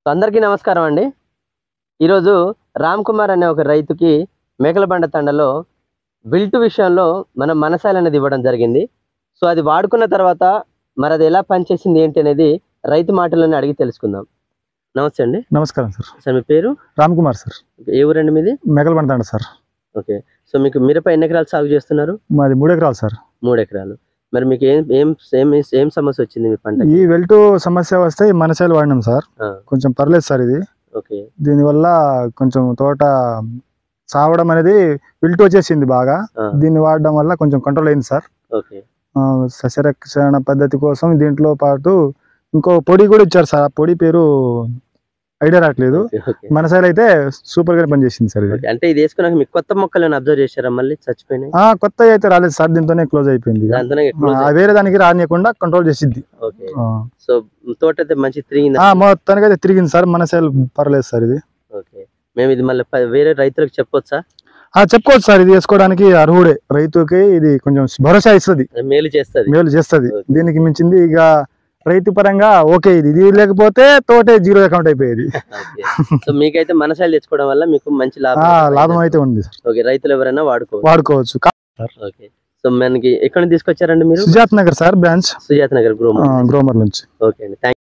అందరికీ నమస్కారం అండి ఈరోజు రామ్ కుమార్ అనే ఒక రైతుకి మేకలబండ తండలో బిల్ట్ విషయంలో మనం మనసాలు అనేది ఇవ్వడం జరిగింది సో అది వాడుకున్న తర్వాత మరి అది ఎలా పనిచేసింది ఏంటి అనేది రైతు మాటలను అడిగి తెలుసుకుందాం నమస్తే అండి నమస్కారం సార్ సార్ మీ పేరు రామ్ కుమార్ సార్ ఏ ఊరండి మీది మెగలబండ సార్ ఓకే సో మీకు మిరప ఎన్ని ఎకరాలు సాగు చేస్తున్నారు మాది మూడు ఎకరాలు సార్ మూడు ఎకరాలు మరి మీకు ఏం ఏం ఏం ఏం సమస్య వచ్చింది మీ పంట ఈ వెల్టు సమస్య వస్తే ఈ మనసాలు వాడినాం సార్ కొంచెం పర్లేదు సార్ ఇది ఓకే దీనివల్ల కొంచెం తోట సావడం అనేది విల్టు వచ్చేసింది బాగా ఆ, దీన్ని వాడడం వల్ల కొంచెం కంట్రోల్ అయింది సార్ ఓకే ఆ, సస్యరక్షణ పద్ధతి కోసం దీంట్లో పాటు ఇంకో పొడి కూడా ఇచ్చారు సార్ ఆ పొడి పేరు ఐడియా రావట్లేదు ఓకే, ఓకే మన సైడ్ అయితే సూపర్ గా పనిచేసింది సార్ ఇది ఓకే. అంటే ఇది వేసుకున్నాక మీకు కొత్త మొక్కలను అబ్జర్వ్ చేశారా మళ్ళీ చచ్చిపోయినాయి ఆ కొత్త అయితే రాలేదు సార్ దీంతోనే క్లోజ్ అయిపోయింది ఇక. దాంతోనే ఆ, close అయ్యి- వేరే దానికి రానియకుండా కంట్రోల్ చేసిద్ది ఓకే ఆ. సో తోట అయితే మంచి తిరిగింది ఆ, మొత్తానికి అయితే తిరిగింది సార్ మన సేల్ పర్లేదు సార్ ఇది ఓకే మేము ఇది మళ్ళీ ప- వేరే రైతులకు చెప్పొచ్చా ఆ చెప్పుకోవచ్చు సార్ ఇది వేసుకోవడానికి అర్హుడే రైతుకి ఇది కొంచెం భరోసా ఇస్తుంది అది మేలు చేస్తుంది మేలు చేస్తుంది ఓకే. దీనికి మించింది ఇక రైతు పరంగా ఓకే ఇది ఇది లేకపోతే తోటే జీరో అకౌంట్ అయిపోయేది సో మీకైతే మనసాలు తెచ్చుకోవడం వల్ల మీకు మంచి ఆ, లాభం లాభం అయితే ఉంది సార్ ఓకే రైతులు ఎవరైనా వాడుకోవచ్చు వాడుకోవచ్చు కా- ఓకే సో మనకి ఎక్కడ నుంచి తీసుకొచ్చారండి మీరు Sujath Nagar sir branch Sujatha Nagar groom groomer నుంచి ఓకే అండి థ్యాంక్